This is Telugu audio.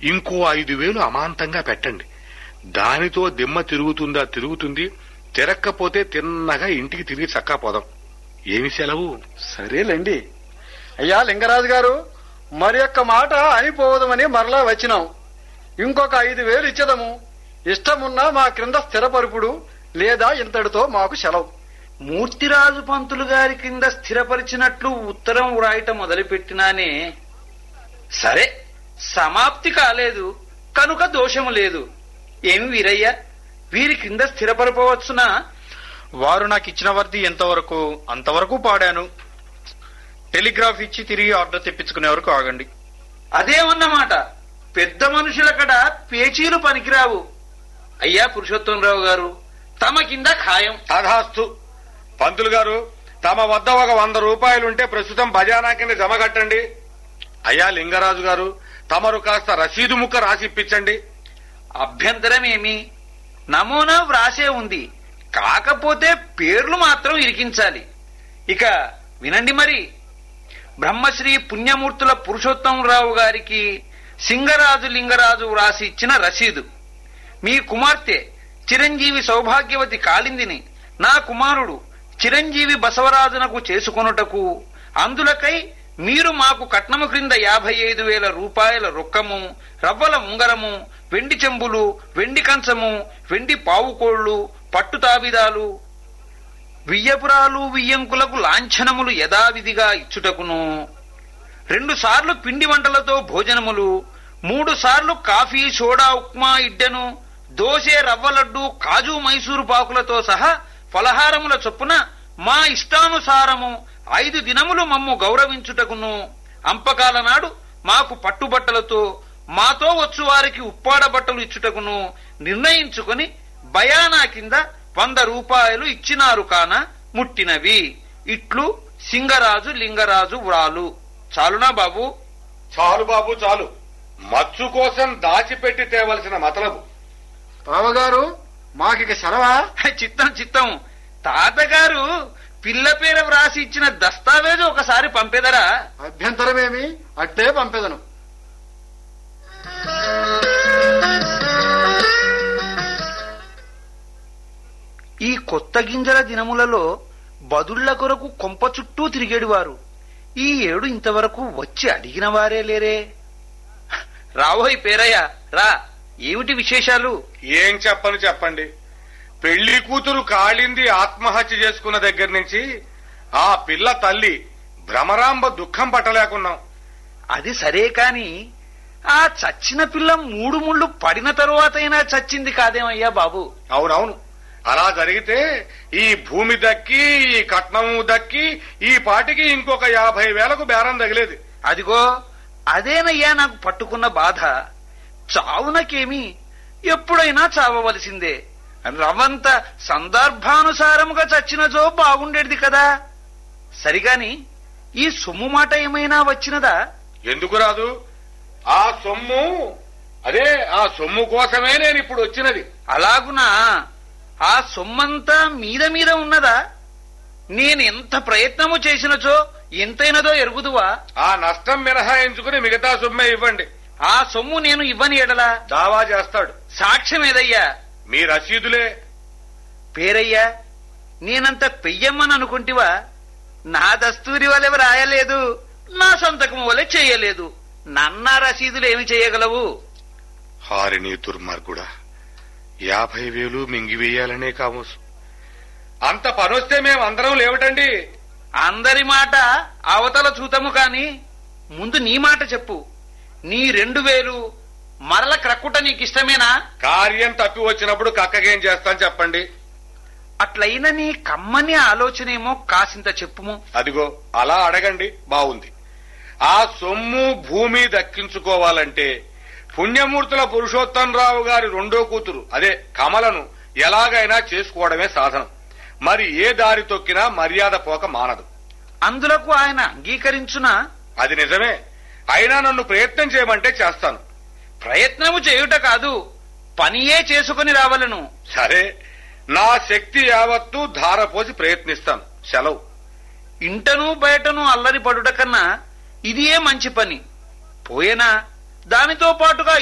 ఇంకో ఐదు వేలు అమాంతంగా పెట్టండి దానితో దిమ్మ తిరుగుతుందా తిరుగుతుంది తిరక్కపోతే తిన్నగా ఇంటికి తిరిగి చక్కా పోదాం ఏమి సెలవు సరేలేండి అయ్యా లింగరాజు గారు మరి యొక్క మాట అనిపోవదమని మరలా వచ్చినాం ఇంకొక ఐదు వేలు ఇచ్చదము ఇష్టమున్నా మా క్రింద స్థిరపరుపుడు లేదా ఇంతటితో మాకు సెలవు మూర్తిరాజు పంతులు గారి కింద స్థిరపరిచినట్లు ఉత్తరం వ్రాయటం మొదలుపెట్టినానే సరే సమాప్తి కాలేదు కనుక దోషము లేదు ఏం వీరయ్య వీరి కింద స్థిరపరపవచ్చునా వారు నాకు ఇచ్చిన వర్ది ఎంతవరకు అంతవరకు పాడాను టెలిగ్రాఫ్ ఇచ్చి తిరిగి ఆర్డర్ తెప్పించుకునే వరకు ఆగండి అదేమన్నమాట పెద్ద మనుషుల కడ పేచీలు పనికిరావు అయ్యా పురుషోత్తంరావు గారు తమ కింద ఖాయం తథాస్తు పంతులు గారు తమ వద్ద ఒక వంద రూపాయలుంటే ప్రస్తుతం బజానా కింద జమ కట్టండి అయ్యా లింగరాజు గారు తమరు కాస్త రసీదు ముక్క రాసి ఇప్పించండి అభ్యంతరమేమి నమూనా వ్రాసే ఉంది కాకపోతే పేర్లు మాత్రం ఇరికించాలి ఇక వినండి మరి బ్రహ్మశ్రీ పుణ్యమూర్తుల పురుషోత్తమరావు గారికి సింగరాజు లింగరాజు వ్రాసి ఇచ్చిన రసీదు మీ కుమార్తె చిరంజీవి సౌభాగ్యవతి కాళిందిని నా కుమారుడు చిరంజీవి బసవరాజునకు చేసుకొనుటకు అందులకై మీరు మాకు కట్నము క్రింద యాభై ఐదు వేల రూపాయల రొక్కము రవ్వల ఉంగరము వెండి చెంబులు వెండి కంచము వెండి పావుకోళ్లు పట్టు తాబిదాలు వియ్యపురాలు వియ్యంకులకు లాంఛనములు యథావిధిగా ఇచ్చుటకును రెండు సార్లు పిండి వంటలతో భోజనములు మూడు సార్లు కాఫీ సోడా ఉప్మా ఇడ్డెను దోసె రవ్వ లడ్డు కాజు మైసూరు పాకులతో సహా ఫలహారముల చొప్పున మా ఇష్టానుసారము ఐదు దినములు మమ్ము గౌరవించుటకును అంపకాల నాడు మాకు పట్టుబట్టలతో మాతో వచ్చు వారికి ఉప్పాడ బట్టలు ఇచ్చుటకును నిర్ణయించుకొని బయానా కింద వంద రూపాయలు ఇచ్చినారు కాన ముట్టినవి ఇట్లు సింగరాజు లింగరాజు వ్రాలు చాలునా బాబు చాలు బాబు చాలు మచ్చు కోసం దాచిపెట్టి తేవలసిన మతలబు బావగారు మాకిక సెలవా చిత్తం చిత్తం తాతగారు పిల్ల పేర వ్రాసి ఇచ్చిన దస్తావేజు ఒకసారి పంపేదరా అభ్యంతరమేమి అట్టే పంపెదను ఈ కొత్త గింజల దినములలో బదుళ్ల కొరకు కొంప చుట్టూ తిరిగేడువారు ఈ ఏడు ఇంతవరకు వచ్చి అడిగిన వారే లేరే రావోయ్ పేరయ్య రా ఏమిటి విశేషాలు ఏం చెప్పను చెప్పండి పెళ్లి కూతురు కాళింది ఆత్మహత్య చేసుకున్న దగ్గర నుంచి ఆ పిల్ల తల్లి భ్రమరాంబ దుఃఖం పట్టలేకున్నాం అది సరే కాని ఆ చచ్చిన పిల్ల మూడు ముళ్ళు పడిన తరువాతైనా చచ్చింది కాదేమయ్యా బాబు అవునవును అలా జరిగితే ఈ భూమి దక్కి ఈ కట్నము దక్కి ఈ పాటికి ఇంకొక యాభై వేలకు బేరం తగిలేది అదిగో అదేనయ్యా నాకు పట్టుకున్న బాధ చావునకేమి ఎప్పుడైనా చావవలసిందే రవంత సందర్భానుసారముగా చచ్చినచో బాగుండేది కదా సరిగాని ఈ సొమ్ము మాట ఏమైనా వచ్చినదా ఎందుకు రాదు ఆ సొమ్ము అదే ఆ సొమ్ము కోసమే నేను ఇప్పుడు వచ్చినది అలాగునా ఆ సొమ్మంతా మీద మీద ఉన్నదా నేను ఎంత ప్రయత్నము చేసినచో ఎంతైనదో ఎరుగుదువా ఆ నష్టం మినహాయించుకుని మిగతా సొమ్మే ఇవ్వండి ఆ సొమ్ము నేను ఇవ్వని ఎడలా దావా చేస్తాడు సాక్ష్యం ఏదయ్యా మీ రసీదులే పేరయ్యా నేనంత పెయ్యమ్మని అనుకుంటివా నా దస్తూరి వలె రాయలేదు నా సొంతకం వలె చేయలేదు నన్న రసీదులు ఏమి చేయగలవు హారిని దుర్మార్గుడా యాభై వేలు మింగివేయాలనే కామోసు అంత పనొస్తే మేమందరం లేవటండి అందరి మాట అవతల చూతము కాని ముందు నీ మాట చెప్పు నీ రెండు వేలు మరల క్రక్కుట నీకిష్టమేనా కార్యం తప్పి వచ్చినప్పుడు కక్కగేం చేస్తాను చెప్పండి అట్లయిన నీ కమ్మని ఆలోచనేమో కాసింత చెప్పుము అదిగో అలా అడగండి బాగుంది ఆ సొమ్ము భూమి దక్కించుకోవాలంటే పుణ్యమూర్తుల పురుషోత్తంరావు గారి రెండో కూతురు అదే కమలను ఎలాగైనా చేసుకోవడమే సాధనం మరి ఏ దారి తొక్కినా మర్యాద పోక మానదు అందులకు ఆయన అంగీకరించునా అది నిజమే అయినా నన్ను ప్రయత్నం చేయమంటే చేస్తాను ప్రయత్నము చేయుట కాదు పనియే చేసుకుని రావలను సరే నా శక్తి యావత్తు ధారపోసి ప్రయత్నిస్తాను సెలవు ఇంటను బయటను అల్లరి పడుట కన్నా ఇదియే మంచి పని పోయేనా దానితో పాటుగా